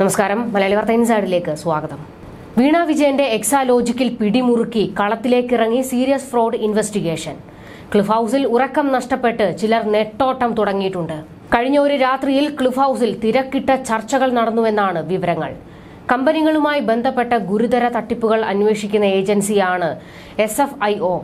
നമസ്കാരം മലയാളി വാർത്ത ഇൻസൈഡിലേക്ക് സ്വാഗതം വീണ വിജയന്റെ എക്സാലോജിക്കിൽ പിടിമുറുക്കി കളത്തിലേക്കിറങ്ങി സീരിയസ് ഫ്രോഡ് ഇൻവെസ്റ്റിഗേഷൻ ക്ലിഫ് ഹൌസിൽ ഉറക്കം നഷ്ടപ്പെട്ട് ചിലർ നെട്ടോട്ടം തുടങ്ങിയിട്ടുണ്ട് കഴിഞ്ഞ ഒരു രാത്രിയിൽ ക്ലിഫ് ഹൌസിൽ തിരക്കിട്ട ചർച്ചകൾ നടന്നുവെന്നാണ് വിവരങ്ങൾ കമ്പനികളുമായി ബന്ധപ്പെട്ട ഗുരുതര തട്ടിപ്പുകൾ അന്വേഷിക്കുന്ന ഏജൻസിയാണ് എസ് എഫ് ഐ ഒ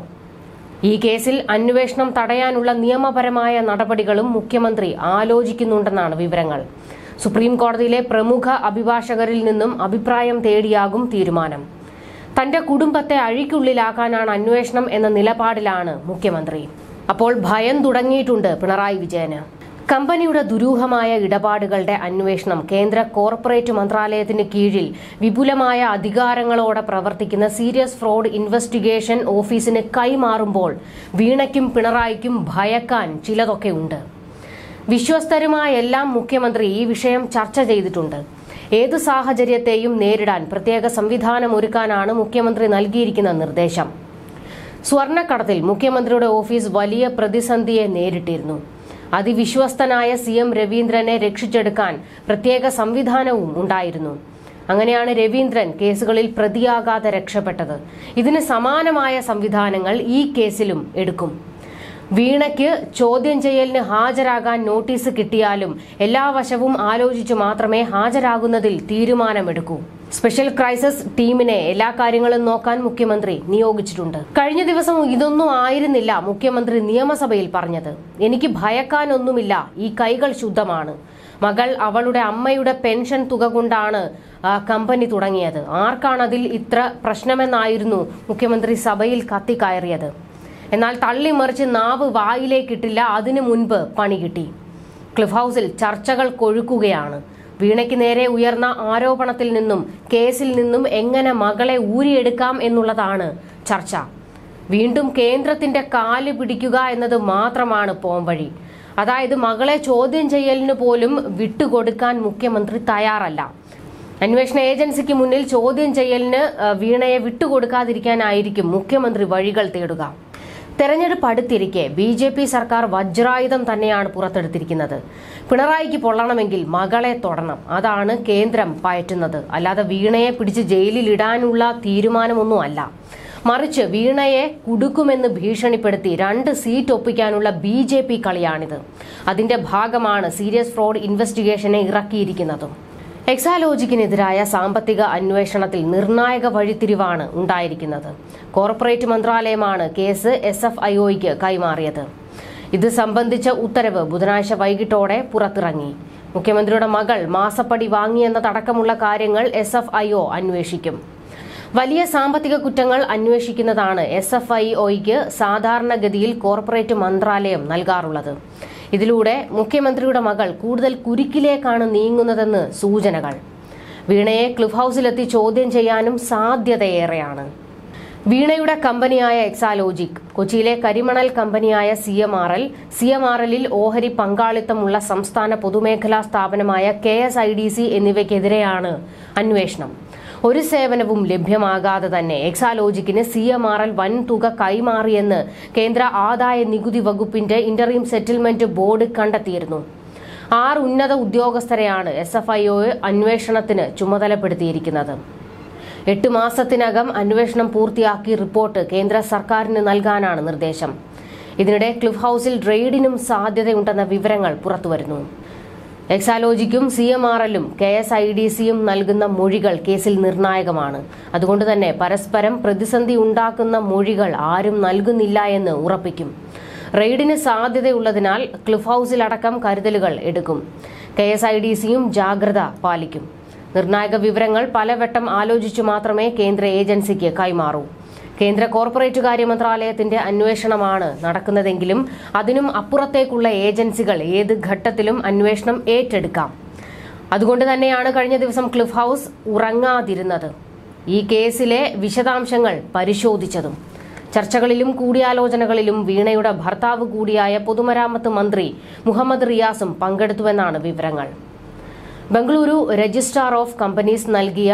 ഈ കേസിൽ അന്വേഷണം തടയാനുള്ള നിയമപരമായ നടപടികളും മുഖ്യമന്ത്രി ആലോചിക്കുന്നുണ്ടെന്നാണ് വിവരങ്ങൾ സുപ്രീം കോടതിയിലെ പ്രമുഖ അഭിഭാഷകരിൽ നിന്നും അഭിപ്രായം തേടിയാകും തീരുമാനം തന്റെ കുടുംബത്തെ അഴിക്കുള്ളിലാക്കാനാണ് അന്വേഷണം എന്ന നിലപാടിലാണ് മുഖ്യമന്ത്രി അപ്പോൾ ഭയം തുടങ്ങിയിട്ടുണ്ട് പിണറായി വിജയന് കമ്പനിയുടെ ദുരൂഹമായ ഇടപാടുകളുടെ അന്വേഷണം കേന്ദ്ര കോർപ്പറേറ്റ് മന്ത്രാലയത്തിന് കീഴിൽ വിപുലമായ അധികാരങ്ങളോടെ പ്രവർത്തിക്കുന്ന സീരിയസ് ഫ്രോഡ് ഇൻവെസ്റ്റിഗേഷൻ ഓഫീസിന് കൈമാറുമ്പോൾ വീണയ്ക്കും പിണറായിക്കും ഭയക്കാൻ ചിലതൊക്കെ ഉണ്ട് വിശ്വസ്തരുമായ എല്ലാം മുഖ്യമന്ത്രി ഈ വിഷയം ചർച്ച ചെയ്തിട്ടുണ്ട് ഏത് സാഹചര്യത്തെയും നേരിടാൻ പ്രത്യേക സംവിധാനം ഒരുക്കാനാണ് മുഖ്യമന്ത്രി നൽകിയിരിക്കുന്ന നിർദ്ദേശം സ്വർണ്ണക്കടത്തിൽ മുഖ്യമന്ത്രിയുടെ ഓഫീസ് വലിയ പ്രതിസന്ധിയെ നേരിട്ടിരുന്നു അതിവിശ്വസ്തനായ സി എം രവീന്ദ്രനെ രക്ഷിച്ചെടുക്കാൻ പ്രത്യേക സംവിധാനവും ഉണ്ടായിരുന്നു അങ്ങനെയാണ് രവീന്ദ്രൻ കേസുകളിൽ പ്രതിയാകാതെ രക്ഷപ്പെട്ടത് ഇതിന് സമാനമായ സംവിധാനങ്ങൾ ഈ കേസിലും എടുക്കും വീണയ്ക്ക് ചോദ്യം ചെയ്യലിന് ഹാജരാകാൻ നോട്ടീസ് കിട്ടിയാലും എല്ലാ വശവും ആലോചിച്ച് മാത്രമേ ഹാജരാകുന്നതിൽ തീരുമാനമെടുക്കൂ സ്പെഷ്യൽ ക്രൈസിസ് ടീമിനെ എല്ലാ കാര്യങ്ങളും നോക്കാൻ മുഖ്യമന്ത്രി നിയോഗിച്ചിട്ടുണ്ട് കഴിഞ്ഞ ദിവസം ഇതൊന്നും ആയിരുന്നില്ല മുഖ്യമന്ത്രി നിയമസഭയിൽ പറഞ്ഞത് എനിക്ക് ഭയക്കാനൊന്നുമില്ല ഈ കൈകൾ ശുദ്ധമാണ് മകൾ അവളുടെ അമ്മയുടെ പെൻഷൻ തുക കൊണ്ടാണ് ആ, കമ്പനി തുടങ്ങിയത് ആർക്കാണതിൽ ഇത്ര പ്രശ്നമെന്നായിരുന്നു മുഖ്യമന്ത്രി സഭയിൽ കത്തിക്കയറിയത് എന്നാൽ തള്ളിമറിച്ച് നാവ് വായിലേക്കിട്ടില്ല അതിനു മുൻപ് പണി കിട്ടി ക്ലിഫ് ഹൌസിൽ ചർച്ചകൾ കൊഴുക്കുകയാണ് വീണയ്ക്ക് നേരെ ഉയർന്ന ആരോപണത്തിൽ നിന്നും കേസിൽ നിന്നും എങ്ങനെ മകളെ ഊരിയെടുക്കാം എന്നുള്ളതാണ് ചർച്ച വീണ്ടും കേന്ദ്രത്തിന്റെ കാല് പിടിക്കുക എന്നത് മാത്രമാണ് പോംവഴി അതായത് മകളെ ചോദ്യം ചെയ്യലിന് പോലും വിട്ടുകൊടുക്കാൻ മുഖ്യമന്ത്രി തയ്യാറല്ല അന്വേഷണ ഏജൻസിക്ക് മുന്നിൽ ചോദ്യം ചെയ്യലിന് ആ, വീണയെ വിട്ടുകൊടുക്കാതിരിക്കാനായിരിക്കും മുഖ്യമന്ത്രി വഴികൾ തേടുക തെരഞ്ഞെടുപ്പ് അടുത്തിരിക്കെ ബി ജെ പി സർക്കാർ വജ്രായുധം തന്നെയാണ് പുറത്തെടുത്തിരിക്കുന്നത് പിണറായിക്ക് പൊള്ളണമെങ്കിൽ മകളെ തൊടണം അതാണ് കേന്ദ്രം പയറ്റുന്നത് അല്ലാതെ വീണയെ പിടിച്ച് ജയിലിൽ ഇടാനുള്ള തീരുമാനമൊന്നും അല്ല മറിച്ച് വീണയെ കുടുക്കുമെന്ന് ഭീഷണിപ്പെടുത്തി രണ്ട് സീറ്റ് ഒപ്പിക്കാനുള്ള ബി ജെ പി കളിയാണിത് അതിന്റെ ഭാഗമാണ് സീരിയസ് ഫ്രോഡ് ഇൻവെസ്റ്റിഗേഷനെ ഇറക്കിയിരിക്കുന്നതും എക്സാലോജിക്കിനെതിരായ സാമ്പത്തിക അന്വേഷണത്തിൽ നിർണായക വഴിത്തിരിവാണ് ഉണ്ടായിരിക്കുന്നത് കോർപ്പറേറ്റ് മന്ത്രാലയമാണ് കേസ് എസ് എഫ് ഐ ഒയ്ക്ക് കൈമാറിയത് ഇത് സംബന്ധിച്ച ഉത്തരവ് ബുധനാഴ്ച വൈകിട്ടോടെ പുറത്തിറങ്ങി മുഖ്യമന്ത്രിയുടെ മകൾ മാസപ്പടി വാങ്ങിയെന്നതടക്കമുള്ള കാര്യങ്ങൾ എസ് എഫ് ഐ ഒ അന്വേഷിക്കും വലിയ സാമ്പത്തിക കുറ്റങ്ങൾ അന്വേഷിക്കുന്നതാണ് എസ് എഫ് ഐ ഒയ്ക്ക് സാധാരണഗതിയിൽ കോർപ്പറേറ്റ് മന്ത്രാലയം നൽകാറുള്ളത് ഇതിലൂടെ മുഖ്യമന്ത്രിയുടെ മകൾ കൂടുതൽ കുരുക്കിലേക്കാണ് നീങ്ങുന്നതെന്ന് സൂചനകൾ വീണയെ ക്ലിഫ് ഹൌസിലെത്തി ചോദ്യം ചെയ്യാനും സാധ്യതയേറെയാണ് വീണയുടെ കമ്പനിയായ എക്സാലോജിക് കൊച്ചിയിലെ കരിമണൽ കമ്പനിയായ C M R L C M R എല്ലിൽ ഓഹരി പങ്കാളിത്തമുള്ള സംസ്ഥാന പൊതുമേഖലാ സ്ഥാപനമായ K S I D C എന്നിവയ്ക്കെതിരെയാണ് അന്വേഷണം ഒരു സേവനവും ലഭ്യമാകാതെ തന്നെ എക്സാലോജിക്കിന് സി എം ആർ എൽ വൻ തുക കൈമാറിയെന്ന് കേന്ദ്ര ആദായ നികുതി വകുപ്പിന്റെ ഇന്റർവീം സെറ്റിൽമെന്റ് ബോർഡ് കണ്ടെത്തിയിരുന്നു ആറ് ഉന്നത ഉദ്യോഗസ്ഥരെയാണ് എസ് എഫ് ഐ ഒ അന്വേഷണത്തിന് ചുമതലപ്പെടുത്തിയിരിക്കുന്നത് എട്ട് മാസത്തിനകം അന്വേഷണം പൂർത്തിയാക്കി റിപ്പോർട്ട് കേന്ദ്ര സർക്കാരിന് നൽകാനാണ് നിർദ്ദേശം ഇതിനിടെ ക്ലിഫ് ഹൌസിൽ റെയ്ഡിനും സാധ്യതയുണ്ടെന്ന വിവരങ്ങൾ പുറത്തുവരുന്നു എക്സാലോജിക്കും സി എം ആർ എല്ലും കെ എസ് ഐ ഡി സിയും നൽകുന്ന മൊഴികൾ കേസിൽ നിർണായകമാണ് അതുകൊണ്ട് തന്നെ പരസ്പരം പ്രതിസന്ധി ഉണ്ടാക്കുന്ന മൊഴികൾ ആരും നൽകുന്നില്ല എന്ന് ഉറപ്പിക്കും റെയ്ഡിന് സാധ്യതയുള്ളതിനാൽ ക്ലിഫ് ഹൌസിലടക്കം കരുതലുകൾ എടുക്കും കെ എസ് ഐ ഡി സിയും ജാഗ്രത പാലിക്കും നിർണായക വിവരങ്ങൾ പലവട്ടം ആലോചിച്ചു മാത്രമേ കേന്ദ്ര ഏജൻസിക്ക് കൈമാറൂ കേന്ദ്ര കോർപ്പറേറ്റ് കാര്യ മന്ത്രാലയത്തിന്റെ അന്വേഷണമാണ് നടക്കുന്നതെങ്കിലും അതിനും അപ്പുറത്തേക്കുള്ള ഏജൻസികൾ ഏത് ഘട്ടത്തിലും അന്വേഷണം ഏറ്റെടുക്കാം അതുകൊണ്ട് തന്നെയാണ് കഴിഞ്ഞ ദിവസം ക്ലിഫ് ഹൌസ് ഉറങ്ങാതിരുന്നത് ഈ കേസിലെ വിശദാംശങ്ങൾ പരിശോധിച്ചതും ചർച്ചകളിലും കൂടിയാലോചനകളിലും വീണയുടെ ഭർത്താവ് കൂടിയായ പൊതുമരാമത്ത് മന്ത്രി മുഹമ്മദ് റിയാസും പങ്കെടുത്തുവെന്നാണ് വിവരങ്ങൾ ബംഗളൂരു രജിസ്ട്രാർ ഓഫ് കമ്പനീസ് നൽകിയ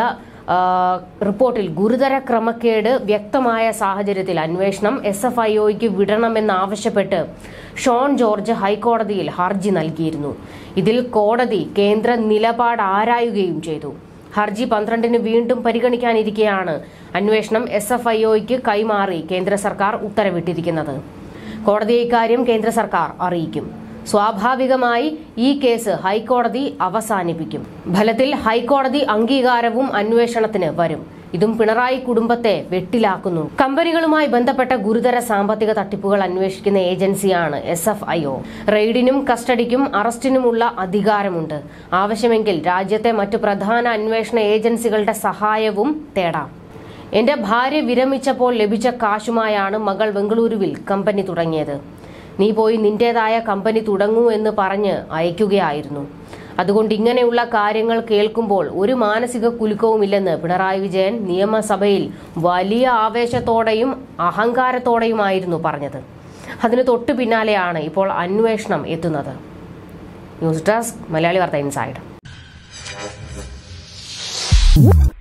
ആ, റിപ്പോർട്ടിൽ ഗുരുതര ക്രമക്കേട് വ്യക്തമായ സാഹചര്യത്തിൽ അന്വേഷണം എസ് എഫ് ഐ ഒയ്ക്ക് വിടണമെന്നാവശ്യപ്പെട്ട് ഷോൺ ജോർജ് ഹൈക്കോടതിയിൽ ഹർജി നൽകിയിരുന്നു ഇതിൽ കോടതി കേന്ദ്ര നിലപാട് ആരായുകയും ചെയ്തു ഹർജി പന്ത്രണ്ടിന് വീണ്ടും പരിഗണിക്കാനിരിക്കെയാണ് അന്വേഷണം എസ് എഫ് ഐ ഒയ്ക്ക് കൈമാറി കേന്ദ്ര സർക്കാർ ഉത്തരവിട്ടിരിക്കുന്നത് കോടതിയെ ഇക്കാര്യം കേന്ദ്ര സർക്കാർ അറിയിക്കും സ്വാഭാവികമായി ഈ കേസ് ഹൈക്കോടതി അവസാനിപ്പിക്കും ഫലത്തിൽ ഹൈക്കോടതി അംഗീകാരവും അന്വേഷണത്തിന് വരും ഇതും പിണറായി കുടുംബത്തെ വെട്ടിലാക്കുന്നു കമ്പനികളുമായി ബന്ധപ്പെട്ട ഗുരുതര സാമ്പത്തിക തട്ടിപ്പുകൾ അന്വേഷിക്കുന്ന ഏജൻസിയാണ് എസ് എഫ് ഐ ഒ റെയ്ഡിനും കസ്റ്റഡിക്കും അറസ്റ്റിനുമുള്ള അധികാരമുണ്ട് ആവശ്യമെങ്കിൽ രാജ്യത്തെ മറ്റു പ്രധാന അന്വേഷണ ഏജൻസികളുടെ സഹായവും തേടാം എന്റെ ഭാര്യ വിരമിച്ചപ്പോൾ ലഭിച്ച കാശുമായാണ് മകൾ ബംഗളൂരുവിൽ കമ്പനി തുടങ്ങിയത് നീ പോയി നിന്റേതായ കമ്പനി തുടങ്ങൂ എന്ന് പറഞ്ഞ് അയക്കുകയായിരുന്നു അതുകൊണ്ട് ഇങ്ങനെയുള്ള കാര്യങ്ങൾ കേൾക്കുമ്പോൾ ഒരു മാനസിക കുലുക്കവുമില്ലെന്ന് പിണറായി വിജയൻ നിയമസഭയിൽ വലിയ ആവേശത്തോടെയും അഹങ്കാരത്തോടെയുമായിരുന്നു പറഞ്ഞത് അതിന് തൊട്ടു പിന്നാലെയാണ് ഇപ്പോൾ അന്വേഷണം എത്തുന്നത് ന്യൂസ് ഡെസ്ക് മലയാളി വാർത്ത ഇൻസൈഡ്